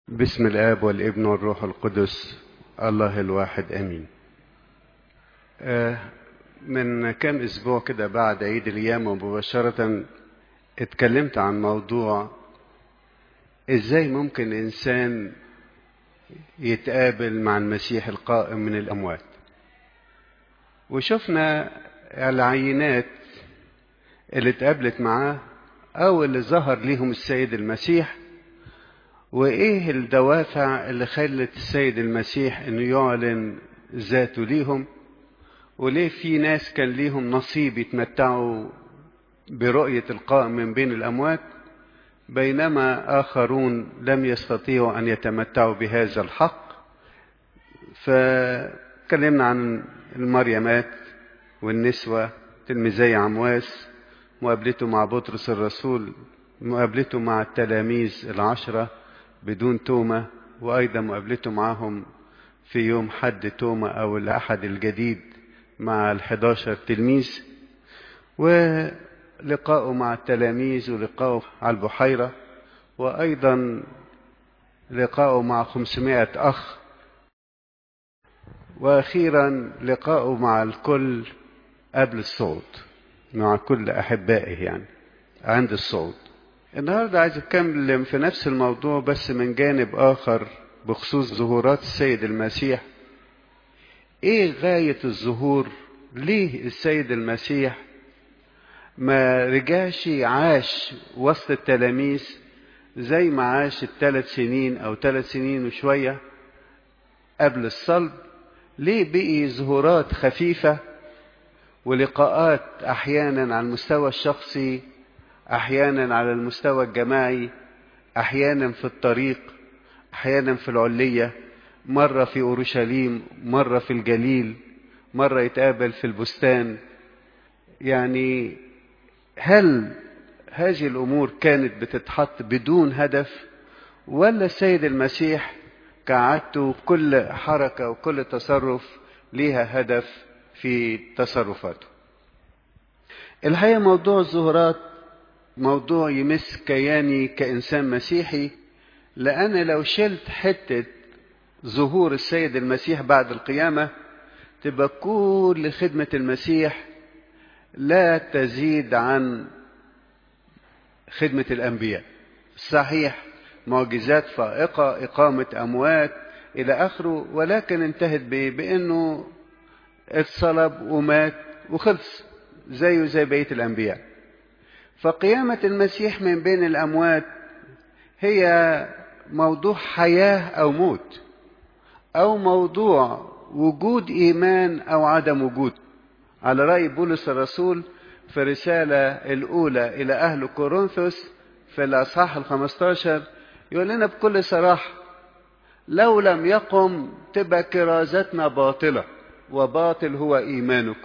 بسم الآب والابن والروح القدس الله الواحد آمين آه من كام أسبوع كده بعد عيد القيامة مباشرة اتكلمت عن موضوع ازاي ممكن إنسان يتقابل مع المسيح القائم من الأموات وشفنا العينات اللي اتقابلت معاه أو اللي ظهر ليهم السيد المسيح وإيه الدوافع اللي خلت السيد المسيح إنه يعلن ذاته ليهم وليه في ناس كان ليهم نصيب يتمتعوا برؤية القائم من بين الأموات بينما آخرون لم يستطيعوا أن يتمتعوا بهذا الحق فكلمنا عن المريمات والنسوة تلميذي عمواس مقابلته مع بطرس الرسول مقابلته مع التلاميذ العشرة بدون تومة وأيضا مقابلته معهم في يوم حد تومة أو الأحد الجديد مع الحداشر تلميذ ولقاءه مع التلاميذ ولقاءه على البحيرة وأيضا لقاءه مع خمسمائة أخ وأخيرا لقاءه مع الكل قبل الصوت مع كل أحبائه يعني عند الصوت النهاردة عايز أتكلم في نفس الموضوع بس من جانب آخر بخصوص ظهورات السيد المسيح إيه غاية الظهور ليه السيد المسيح ما رجعش عاش وسط التلاميذ زي ما عاش الثلاث سنين أو ثلاث سنين وشوية قبل الصلب ليه بقي ظهورات خفيفة ولقاءات أحيانا على المستوى الشخصي احيانا على المستوى الجماعي احيانا في الطريق احيانا في العليه مره في اورشليم مره في الجليل مره يتقابل في البستان يعني هل هذه الامور كانت بتتحط بدون هدف ولا السيد المسيح كعادته كل حركه وكل تصرف ليها هدف في تصرفاته الحقيقه موضوع الظهورات موضوع يمس كياني كإنسان مسيحي لأن لو شلت حتة ظهور السيد المسيح بعد القيامة تبقى كل خدمة المسيح لا تزيد عن خدمة الأنبياء صحيح معجزات فائقة إقامة أموات إلى آخره ولكن انتهت بأنه اتصلب ومات وخلص زيه زي بقية الأنبياء فقيامة المسيح من بين الأموات هي موضوع حياة أو موت أو موضوع وجود إيمان أو عدم وجود على رأي بولس الرسول في الرسالة الأولى إلى أهل كورنثوس في الأصحاح الخمستاشر يقول لنا بكل صراحة لو لم يقم تبقى كرازتنا باطلة وباطل هو إيمانكم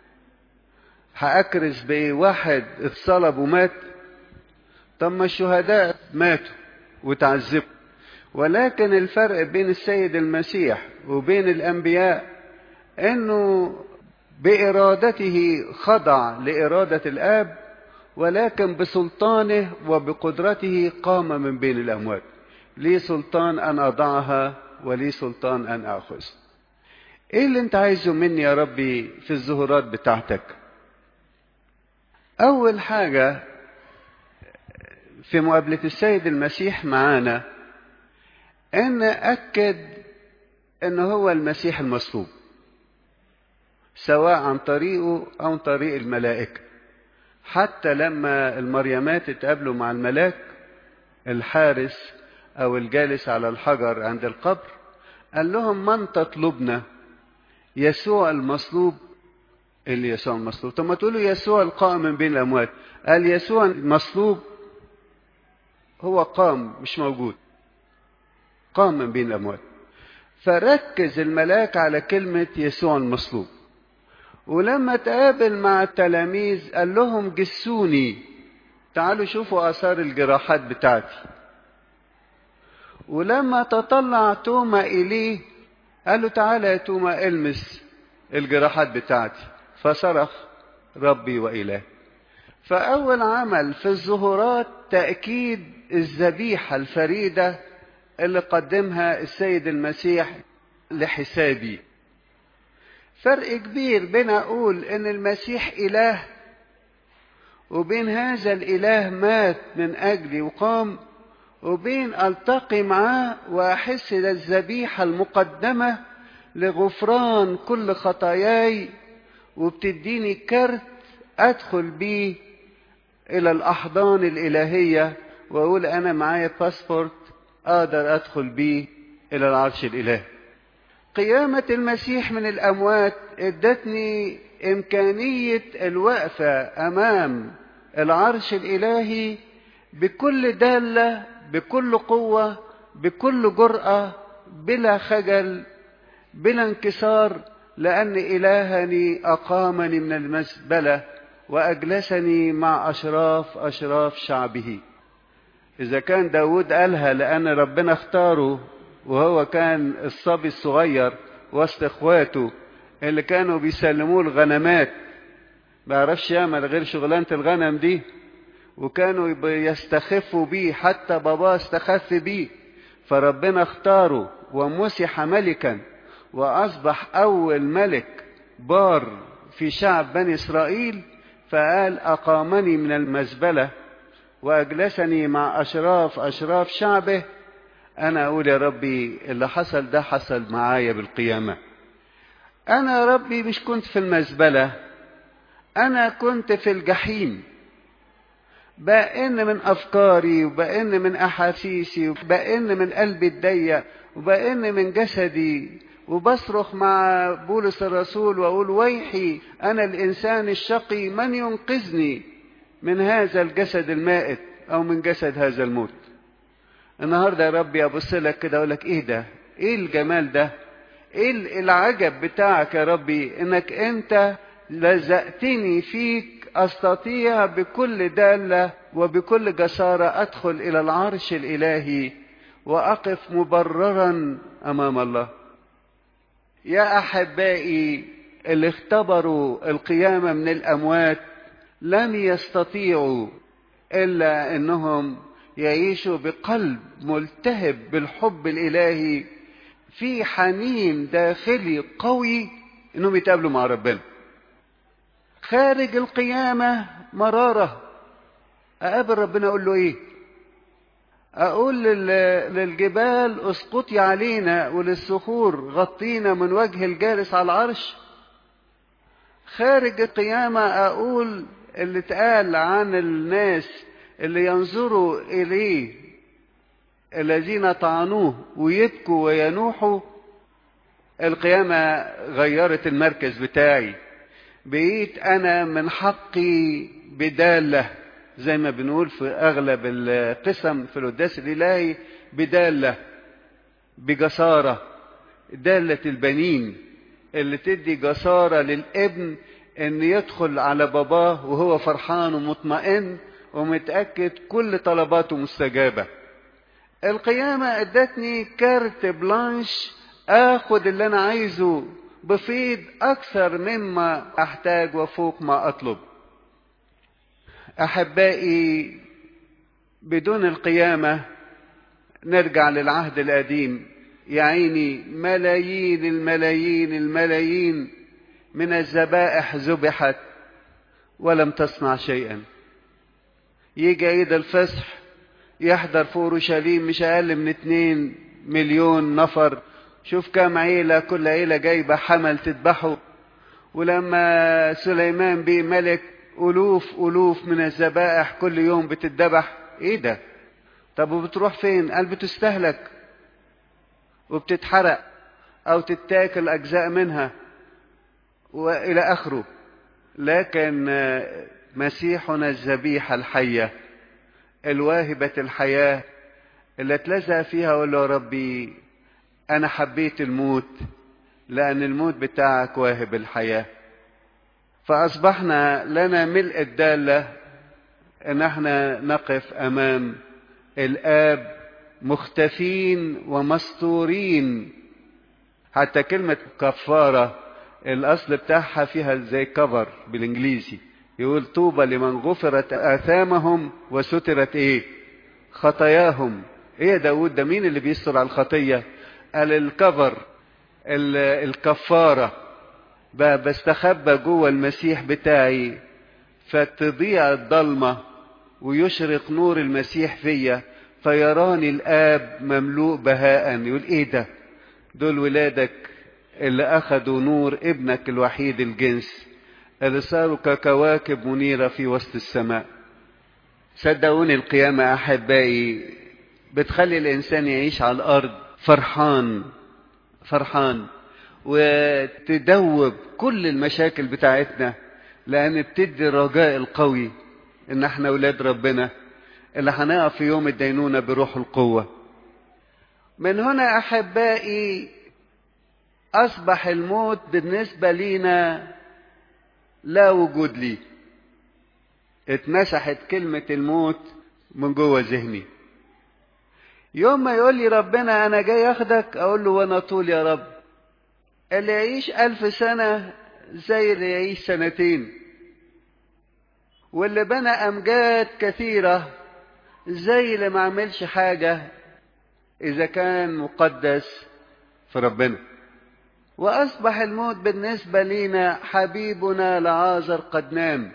هأكرز بواحد اتصلب ومات طب ما الشهداء ماتوا وتعذبوا ولكن الفرق بين السيد المسيح وبين الأنبياء أنه بإرادته خضع لإرادة الآب ولكن بسلطانه وبقدرته قام من بين الأموات لي سلطان أن أضعها ولي سلطان أن أخذ إيه اللي أنت عايزه مني يا ربي في الظهورات بتاعتك أول حاجة في مقابلة السيد المسيح معانا أن أكد أن هو المسيح المصلوب سواء عن طريقه أو عن طريق الملائكة حتى لما المريمات اتقابلوا مع الملاك الحارس أو الجالس على الحجر عند القبر قال لهم من تطلبنا يسوع المصلوب اللي يسوع المصلوب طب ما تقولوا يسوع القائم من بين الأموات قال يسوع المصلوب هو قام مش موجود قام من بين الأموات فركز الملاك على كلمة يسوع المصلوب ولما تقابل مع التلاميذ قال لهم جسوني تعالوا شوفوا آثار الجراحات بتاعتي ولما تطلع توما إليه قال له تعالى يا توما المس الجراحات بتاعتي فصرخ ربي وإله فأول عمل في الظهورات تأكيد الذبيحة الفريدة اللي قدمها السيد المسيح لحسابي فرق كبير بين اقول ان المسيح اله وبين هذا الاله مات من اجلي وقام وبين التقي معاه واحس الذبيحه المقدمه لغفران كل خطاياي وبتديني كرت ادخل بيه الى الاحضان الالهيه واقول انا معايا باسبورت اقدر ادخل بيه الى العرش الالهي قيامه المسيح من الاموات ادتني امكانيه الوقفه امام العرش الالهي بكل داله بكل قوه بكل جراه بلا خجل بلا انكسار لان الهني اقامني من المزبله واجلسني مع اشراف اشراف شعبه اذا كان داود قالها لان ربنا اختاره وهو كان الصبي الصغير وسط اخواته اللي كانوا بيسلموه الغنمات ما يعرفش يعمل غير شغلانه الغنم دي وكانوا يستخفوا بيه حتى باباه استخف بيه فربنا اختاره ومسح ملكا واصبح اول ملك بار في شعب بني اسرائيل فقال اقامني من المزبله واجلسني مع اشراف اشراف شعبه انا اقول يا ربي اللي حصل ده حصل معايا بالقيامه انا يا ربي مش كنت في المزبله انا كنت في الجحيم بأن من أفكاري وبأن من أحاسيسي وبأن من قلبي الضيق وبأن من جسدي وبصرخ مع بولس الرسول وأقول ويحي أنا الإنسان الشقي من ينقذني من هذا الجسد المائت أو من جسد هذا الموت النهاردة يا ربي أبص لك كده أقول لك إيه ده إيه الجمال ده إيه العجب بتاعك يا ربي إنك أنت لزقتني فيك استطيع بكل داله وبكل جساره ادخل الى العرش الالهي واقف مبررا امام الله يا احبائي اللي اختبروا القيامه من الاموات لم يستطيعوا الا انهم يعيشوا بقلب ملتهب بالحب الالهي في حنين داخلي قوي انهم يتقابلوا مع ربنا خارج القيامة مرارة أقابل ربنا أقول له إيه أقول للجبال اسقطي علينا وللصخور غطينا من وجه الجالس على العرش خارج القيامة أقول اللي اتقال عن الناس اللي ينظروا إليه الذين طعنوه ويبكوا وينوحوا القيامة غيرت المركز بتاعي بقيت انا من حقي بداله زي ما بنقول في اغلب القسم في القداس الالهي بداله بجساره داله البنين اللي تدي جساره للابن ان يدخل على باباه وهو فرحان ومطمئن ومتاكد كل طلباته مستجابه القيامه ادتني كارت بلانش اخد اللي انا عايزه بفيض أكثر مما أحتاج وفوق ما أطلب أحبائي بدون القيامة نرجع للعهد القديم يا عيني ملايين الملايين الملايين من الذبائح ذبحت ولم تصنع شيئا يجي عيد الفصح يحضر في اورشليم مش اقل من اتنين مليون نفر شوف كام عيلة كل عيلة جايبة حمل تذبحه ولما سليمان بيه ملك ألوف ألوف من الذبائح كل يوم بتتذبح إيه ده؟ طب وبتروح فين؟ قال بتستهلك وبتتحرق أو تتاكل أجزاء منها وإلى آخره لكن مسيحنا الذبيحة الحية الواهبة الحياة اللي اتلزق فيها وقال له ربي أنا حبيت الموت لأن الموت بتاعك واهب الحياة فأصبحنا لنا ملء الدالة إن احنا نقف أمام الآب مختفين ومستورين حتى كلمة كفارة الأصل بتاعها فيها زي كفر بالإنجليزي يقول طوبى لمن غفرت آثامهم وسترت إيه خطاياهم ايه يا داود ده مين اللي بيستر على الخطية قال الكفر الكفارة بستخبى جوه المسيح بتاعي فتضيع الضلمة ويشرق نور المسيح فيا فيراني الآب مملوء بهاء يقول ايه ده دول ولادك اللي أخدوا نور ابنك الوحيد الجنس اللي صاروا ككواكب منيرة في وسط السماء صدقوني القيامة أحبائي بتخلي الإنسان يعيش على الأرض فرحان فرحان وتدوب كل المشاكل بتاعتنا لأن بتدي الرجاء القوي إن احنا أولاد ربنا اللي هنقف في يوم الدينونة بروح القوة من هنا أحبائي أصبح الموت بالنسبة لينا لا وجود لي اتمسحت كلمة الموت من جوه ذهني يوم ما يقول لي ربنا أنا جاي أخدك أقول له وأنا طول يا رب اللي يعيش ألف سنة زي اللي يعيش سنتين واللي بنى أمجاد كثيرة زي اللي ما عملش حاجة إذا كان مقدس في ربنا وأصبح الموت بالنسبة لنا حبيبنا لعازر قد نام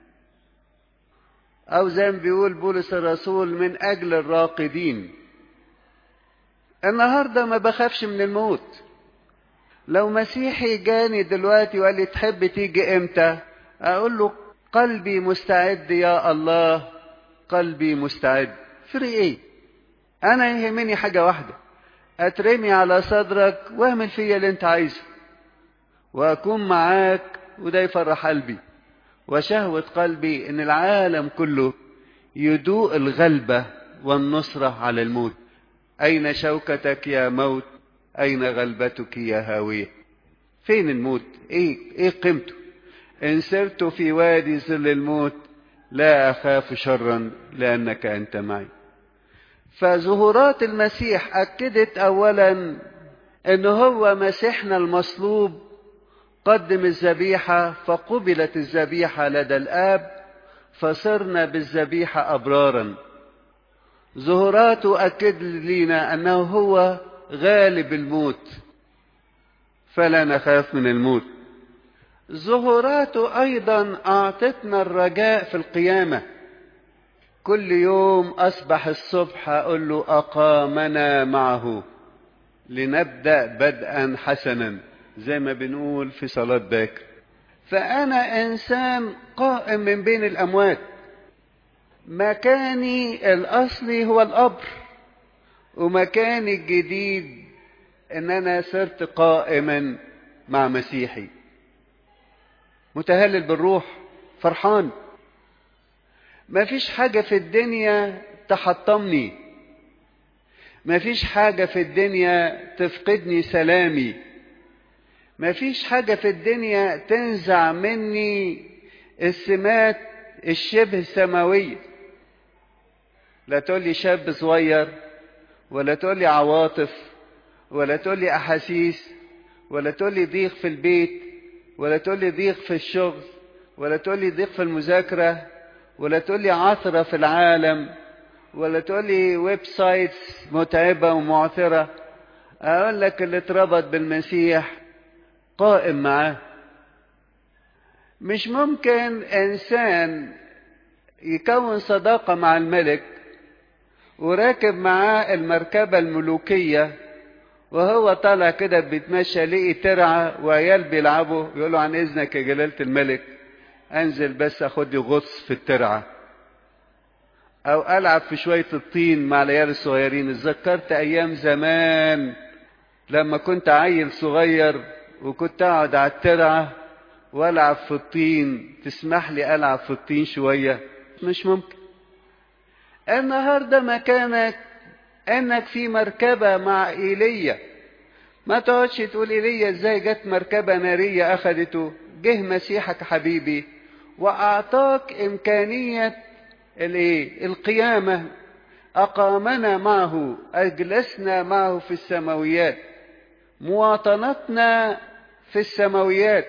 أو زي ما بيقول بولس الرسول من أجل الراقدين النهاردة ما بخافش من الموت لو مسيحي جاني دلوقتي وقال لي تحب تيجي امتى اقول له قلبي مستعد يا الله قلبي مستعد فرق ايه انا يهمني حاجة واحدة اترمي على صدرك واعمل فيا اللي انت عايزه واكون معاك وده يفرح قلبي وشهوة قلبي ان العالم كله يدوق الغلبة والنصرة على الموت اين شوكتك يا موت أين غلبتك يا هاوية فين الموت إيه, إيه قيمته إن سرت في وادي ظل الموت لا أخاف شرا لأنك أنت معي فظهورات المسيح أكدت أولا أن هو مسيحنا المصلوب قدم الذبيحة فقبلت الذبيحة لدى الآب فصرنا بالذبيحة أبرارا ظهوراته أكد لنا أنه هو غالب الموت فلا نخاف من الموت ظهوراته ايضا اعطتنا الرجاء في القيامه كل يوم اصبح الصبح اقول له اقامنا معه لنبدا بدءا حسنا زي ما بنقول في صلاه باكر فانا انسان قائم من بين الاموات مكاني الاصلي هو القبر ومكاني الجديد ان انا صرت قائما مع مسيحي متهلل بالروح فرحان ما فيش حاجة في الدنيا تحطمني ما فيش حاجة في الدنيا تفقدني سلامي ما فيش حاجة في الدنيا تنزع مني السمات الشبه سماوية لا تقولي شاب صغير ولا تقولي عواطف ولا تقولي أحاسيس ولا تقولي ضيق في البيت ولا تقولي ضيق في الشغل ولا تقولي ضيق في المذاكرة ولا تقولي عثرة في العالم ولا تقولي ويب سايتس متعبة ومعثرة أقول لك اللي اتربط بالمسيح قائم معاه مش ممكن إنسان يكون صداقة مع الملك وراكب معاه المركبة الملوكية وهو طالع كده بيتمشى لقي ترعة وعيال بيلعبوا يقولوا عن إذنك يا جلالة الملك أنزل بس أخد لي غطس في الترعة أو ألعب في شوية الطين مع العيال الصغيرين اتذكرت أيام زمان لما كنت عيل صغير وكنت أقعد على الترعة وألعب في الطين تسمح لي ألعب في الطين شوية مش ممكن النهارده مكانك انك في مركبه مع ايليا ما تقعدش تقول ايليا ازاي جت مركبه ناريه اخذته جه مسيحك حبيبي واعطاك امكانيه الايه القيامه اقامنا معه اجلسنا معه في السماويات مواطنتنا في السماويات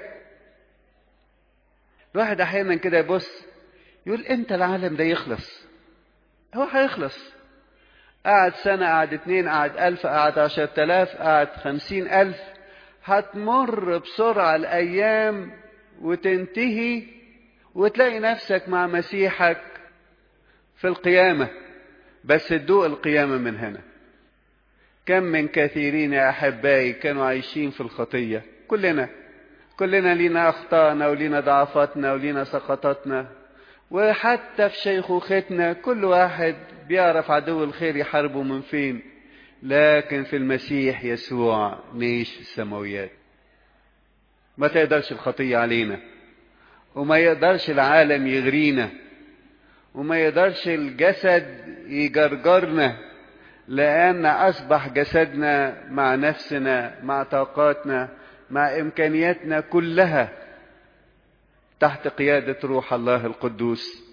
الواحد احيانا كده يبص يقول امتى العالم ده يخلص هو هيخلص قعد سنة قعد اتنين قعد ألف قعد عشر تلاف قعد خمسين ألف هتمر بسرعة الأيام وتنتهي وتلاقي نفسك مع مسيحك في القيامة بس تدوق القيامة من هنا كم من كثيرين يا أحبائي كانوا عايشين في الخطية كلنا كلنا لينا أخطائنا ولينا ضعفاتنا ولينا سقطاتنا وحتى في شيخوختنا كل واحد بيعرف عدو الخير يحاربه من فين لكن في المسيح يسوع نعيش في السماويات ما تقدرش الخطية علينا وما يقدرش العالم يغرينا وما يقدرش الجسد يجرجرنا لأن أصبح جسدنا مع نفسنا مع طاقاتنا مع إمكانياتنا كلها تحت قيادة روح الله القدوس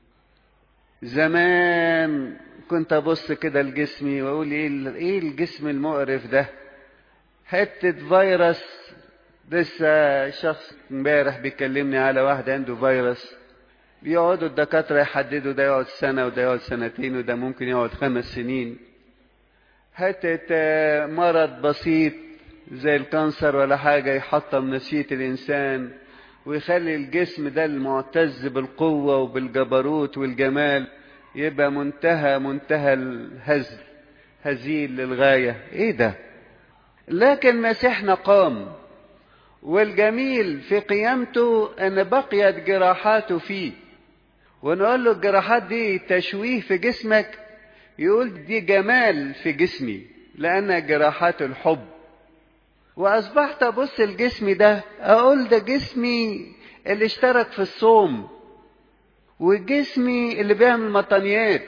زمان كنت أبص كده لجسمي وأقول إيه إيه الجسم المقرف ده حتة فيروس لسه شخص امبارح بيكلمني على واحد عنده فيروس بيقعدوا الدكاترة يحددوا ده يقعد سنة وده يقعد سنتين وده ممكن يقعد خمس سنين حتة مرض بسيط زي الكانسر ولا حاجة يحطم نفسية الإنسان ويخلي الجسم ده المعتز بالقوة وبالجبروت والجمال يبقى منتهى منتهى الهزل هزيل للغاية ايه ده لكن مسيحنا قام والجميل في قيامته ان بقيت جراحاته فيه ونقول له الجراحات دي تشويه في جسمك يقول دي جمال في جسمي لانها جراحات الحب واصبحت ابص لجسمي ده اقول ده جسمي اللي اشترك في الصوم وجسمي اللي بيعمل مطنيات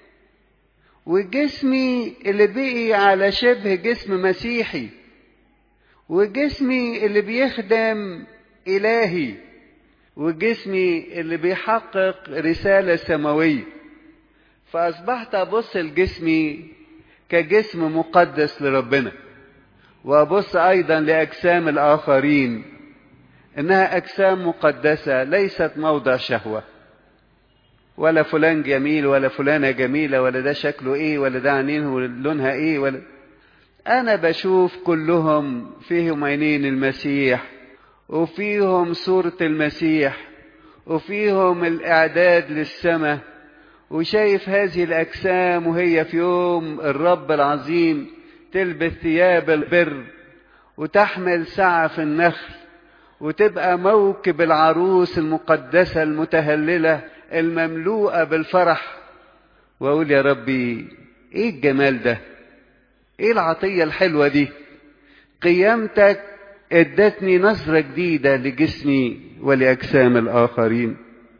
وجسمي اللي بقي على شبه جسم مسيحي وجسمي اللي بيخدم إلهي وجسمي اللي بيحقق رسالة سماوية فأصبحت أبص لجسمي كجسم مقدس لربنا وأبص أيضا لأجسام الآخرين إنها أجسام مقدسة ليست موضع شهوة ولا فلان جميل ولا فلانة جميلة ولا ده شكله إيه ولا ده عينيه لونها إيه ولا أنا بشوف كلهم فيهم عينين المسيح وفيهم صورة المسيح وفيهم الإعداد للسماء وشايف هذه الأجسام وهي في يوم الرب العظيم تلبس ثياب البر وتحمل سعف النخل وتبقى موكب العروس المقدسة المتهللة المملوءة بالفرح وأقول يا ربي إيه الجمال ده ايه العطية الحلوة دي قيامتك ادتني نظرة جديدة لجسمي ولأجسام الآخرين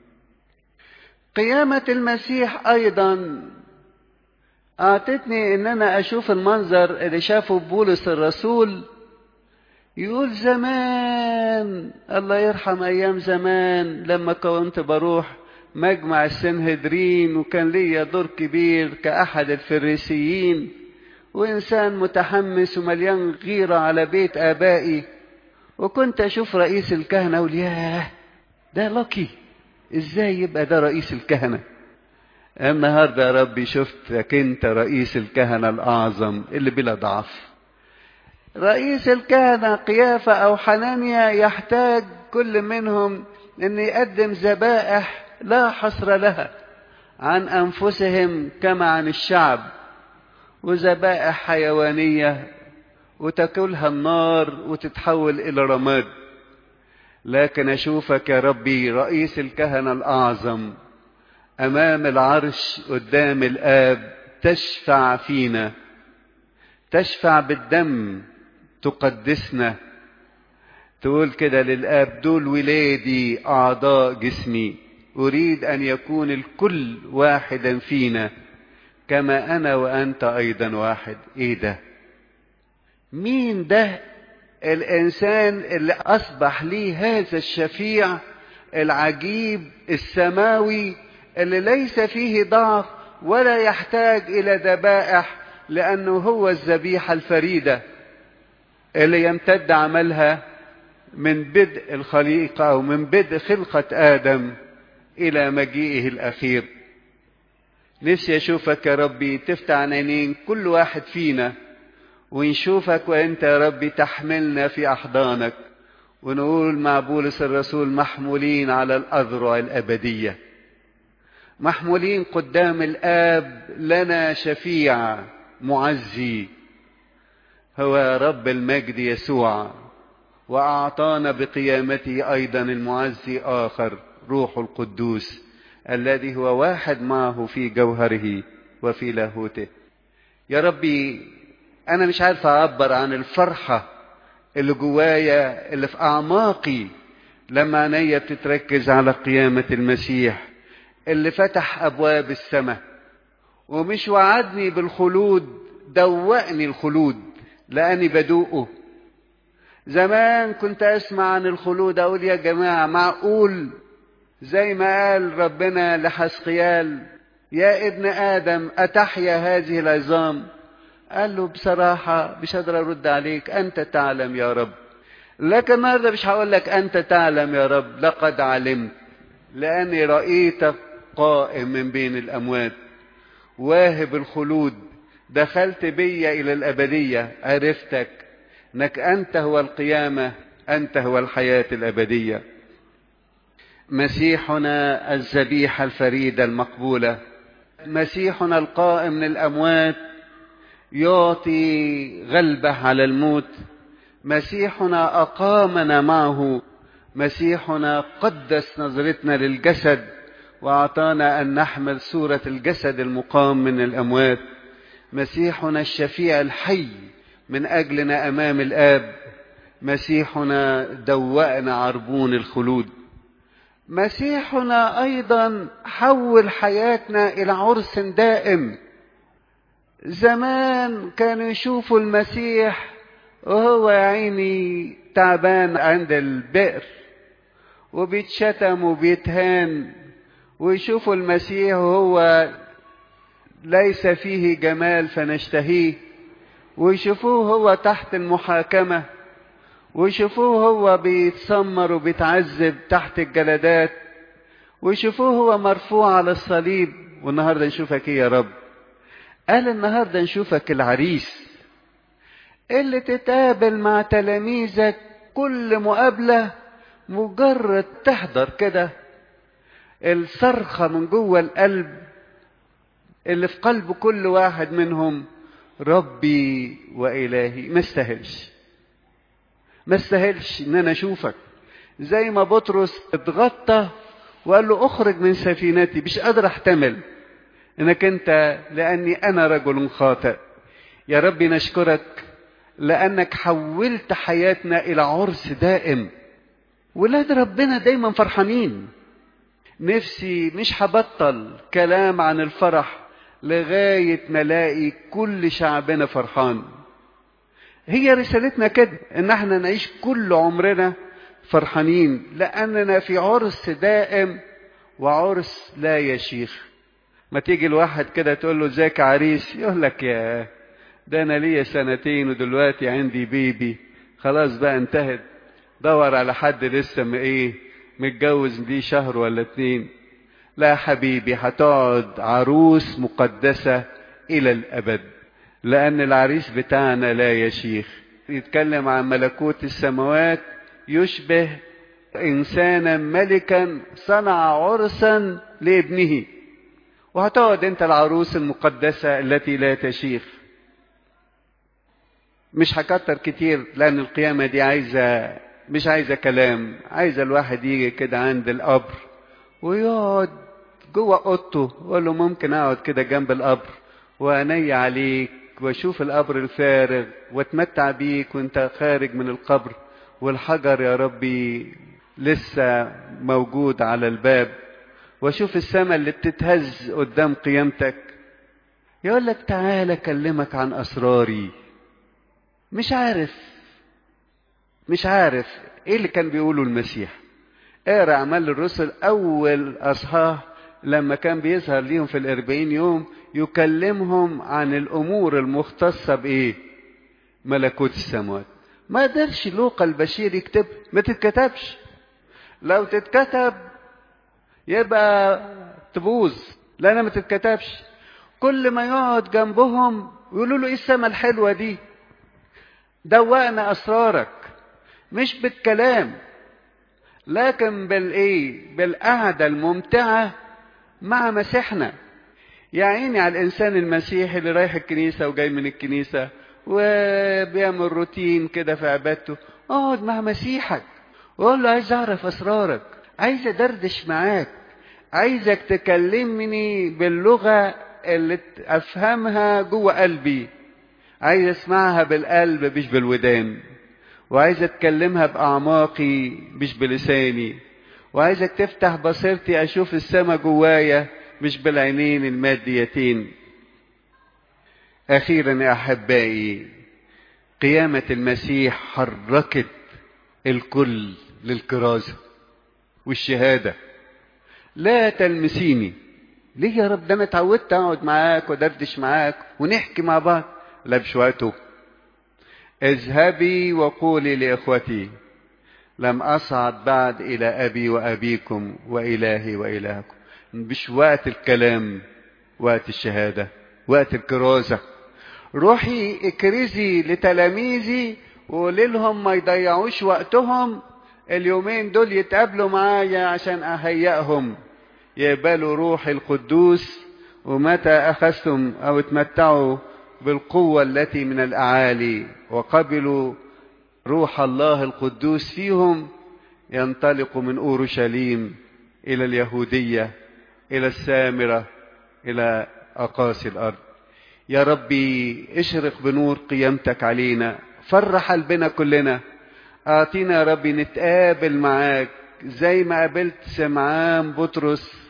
قيامة المسيح أيضا أعطتني إن أنا أشوف المنظر اللي شافه بولس الرسول يقول زمان الله يرحم أيام زمان لما كنت بروح مجمع السنهدرين وكان ليا دور كبير كأحد الفريسيين وإنسان متحمس ومليان غيرة على بيت آبائي وكنت أشوف رئيس الكهنة أقول ياه ده لقي إزاي يبقى ده رئيس الكهنة النهاردة يا ربي شفتك أنت رئيس الكهنة الأعظم اللي بلا ضعف رئيس الكهنة قيافة أو حنانيا يحتاج كل منهم أن يقدم ذبائح لا حصر لها عن أنفسهم كما عن الشعب وذبائح حيوانية وتاكلها النار وتتحول إلى رماد لكن أشوفك يا ربي رئيس الكهنة الأعظم أمام العرش قدام الآب تشفع فينا تشفع بالدم تقدسنا تقول كده للآب دول ولادي أعضاء جسمي أريد أن يكون الكل واحدا فينا كما أنا وأنت أيضا واحد إيه ده مين ده الإنسان اللي أصبح ليه هذا الشفيع العجيب السماوي اللي ليس فيه ضعف ولا يحتاج إلى ذبائح لأنه هو الذبيحة الفريدة اللي يمتد عملها من بدء الخليقة أو من بدء خلقة آدم إلى مجيئه الأخير نفسي اشوفك يا ربي تفتح عينين كل واحد فينا ونشوفك وانت يا ربي تحملنا في احضانك ونقول مع بولس الرسول محمولين على الاذرع الابديه محمولين قدام الاب لنا شفيع معزي هو رب المجد يسوع واعطانا بقيامته ايضا المعزي اخر روح القدوس الذي هو واحد معه في جوهره وفي لاهوته يا ربي انا مش عارف اعبر عن الفرحه اللي جوايا اللي في اعماقي لما عينيا بتتركز على قيامه المسيح اللي فتح ابواب السماء ومش وعدني بالخلود دوقني الخلود لاني بدوقه زمان كنت اسمع عن الخلود اقول يا جماعه معقول زي ما قال ربنا لحسقيال يا ابن ادم اتحيا هذه العظام قال له بصراحه مش قادر ارد عليك انت تعلم يا رب لكن النهارده مش هقول لك انت تعلم يا رب لقد علمت لاني رايتك قائم من بين الاموات واهب الخلود دخلت بي الى الابديه عرفتك انك انت هو القيامه انت هو الحياه الابديه مسيحنا الذبيحه الفريده المقبوله مسيحنا القائم من الاموات يعطي غلبه على الموت مسيحنا اقامنا معه مسيحنا قدس نظرتنا للجسد واعطانا ان نحمل صوره الجسد المقام من الاموات مسيحنا الشفيع الحي من اجلنا امام الاب مسيحنا دوأنا عربون الخلود مسيحنا ايضا حول حياتنا الى عرس دائم زمان كانوا يشوفوا المسيح وهو يا عيني تعبان عند البئر وبيتشتم وبيتهان ويشوفوا المسيح وهو ليس فيه جمال فنشتهيه ويشوفوه هو تحت المحاكمة ويشوفوه هو بيتسمر وبيتعذب تحت الجلدات ويشوفوه هو مرفوع على الصليب والنهاردة نشوفك ايه يا رب قال النهاردة نشوفك العريس اللي تتقابل مع تلاميذك كل مقابلة مجرد تحضر كده الصرخة من جوه القلب اللي في قلب كل واحد منهم ربي وإلهي ما استاهلش ما استاهلش ان انا اشوفك زي ما بطرس اتغطى وقال له اخرج من سفينتي مش قادر احتمل انك انت لاني انا رجل خاطئ يا ربي نشكرك لانك حولت حياتنا الى عرس دائم ولاد ربنا دايما فرحانين نفسي مش هبطل كلام عن الفرح لغاية ما الاقي كل شعبنا فرحان هي رسالتنا كده ان احنا نعيش كل عمرنا فرحانين لاننا في عرس دائم وعرس لا يشيخ ما تيجي الواحد كده تقول له ازيك عريس يقول لك يا ده انا ليا سنتين ودلوقتي عندي بيبي خلاص بقى انتهت دور على حد لسه م- ايه متجوز دي شهر ولا اتنين لا يا حبيبي هتقعد عروس مقدسة إلى الأبد لأن العريس بتاعنا لا يشيخ يتكلم عن ملكوت السماوات يشبه إنسانا ملكا صنع عرسا لابنه وهتقعد أنت العروس المقدسة التي لا تشيخ مش هكتر كتير لأن القيامة دي عايزة مش عايزة كلام عايزة الواحد يجي كده عند القبر ويقعد جوه اوضته وقال له ممكن اقعد كده جنب القبر وعيني عليك واشوف القبر الفارغ واتمتع بيك وانت خارج من القبر والحجر يا ربي لسه موجود على الباب واشوف السماء اللي بتتهز قدام قيامتك يقول لك تعالى اكلمك عن اسراري مش عارف مش عارف ايه اللي كان بيقوله المسيح اقرا اعمال الرسل اول اصحاح لما كان بيظهر ليهم في الاربعين يوم يكلمهم عن الامور المختصه بايه ملكوت السماوات ما قدرش لوقا البشير يكتب ما تتكتبش لو تتكتب يبقى تبوظ لأنها ما تتكتبش كل ما يقعد جنبهم يقولوا له ايه السما الحلوة دي دوقنا أسرارك مش بالكلام لكن بالايه بالقعدة الممتعة مع مسيحنا يا عيني على الإنسان المسيحي اللي رايح الكنيسة وجاي من الكنيسة وبيعمل روتين كده في عبادته اقعد مع مسيحك وقول له عايز أعرف أسرارك عايز أدردش معاك عايزك تكلمني باللغة اللي أفهمها جوه قلبي عايز أسمعها بالقلب مش بالودان وعايز أتكلمها بأعماقي مش بلساني وعايزك تفتح بصيرتي أشوف السما جوايا مش بالعينين الماديتين أخيرا يا أحبائي قيامة المسيح حركت الكل للكرازة والشهادة لا تلمسيني ليه يا رب ده انا اتعودت اقعد معاك ودردش معاك ونحكي مع بعض لا مش وقته اذهبي وقولي لاخوتي لم اصعد بعد الى ابي وابيكم والهي والهكم مش وقت الكلام وقت الشهاده وقت الكرازه روحي اكرزي لتلاميذي وقولي لهم ما يضيعوش وقتهم اليومين دول يتقابلوا معايا عشان اهيئهم يقبلوا روح القدوس ومتى اخذتم او اتمتعوا بالقوه التي من الاعالي وقبلوا روح الله القدوس فيهم ينطلق من اورشليم الى اليهوديه الى السامره الى اقاصي الارض يا ربي اشرق بنور قيامتك علينا فرح قلبنا كلنا اعطينا يا ربي نتقابل معاك زي ما قابلت سمعان بطرس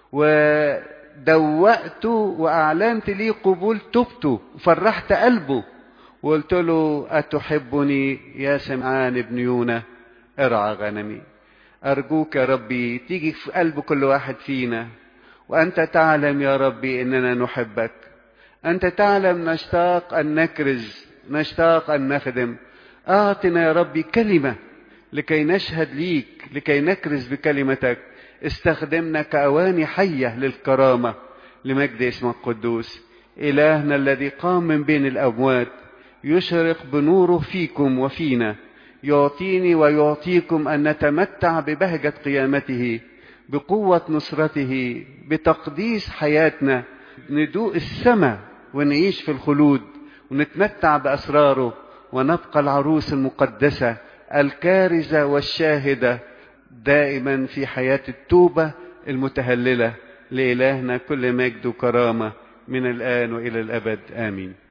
ودوقته واعلنت ليه قبول توبته وفرحت قلبه وقلت له اتحبني يا سمعان ابن يونا ارعى غنمي ارجوك يا ربي تيجي في قلب كل واحد فينا وانت تعلم يا ربي اننا نحبك انت تعلم نشتاق ان نكرز نشتاق ان نخدم اعطنا يا ربي كلمه لكي نشهد ليك لكي نكرز بكلمتك استخدمنا كأواني حية للكرامة لمجد اسمك القدوس إلهنا الذي قام من بين الأموات يشرق بنوره فيكم وفينا يعطيني ويعطيكم أن نتمتع ببهجة قيامته بقوة نصرته بتقديس حياتنا ندوق السماء ونعيش في الخلود ونتمتع بأسراره ونبقى العروس المقدسة الكارزة والشاهدة دائما في حياة التوبة المتهللة لإلهنا كل مجد وكرامة من الآن وإلى الأبد آمين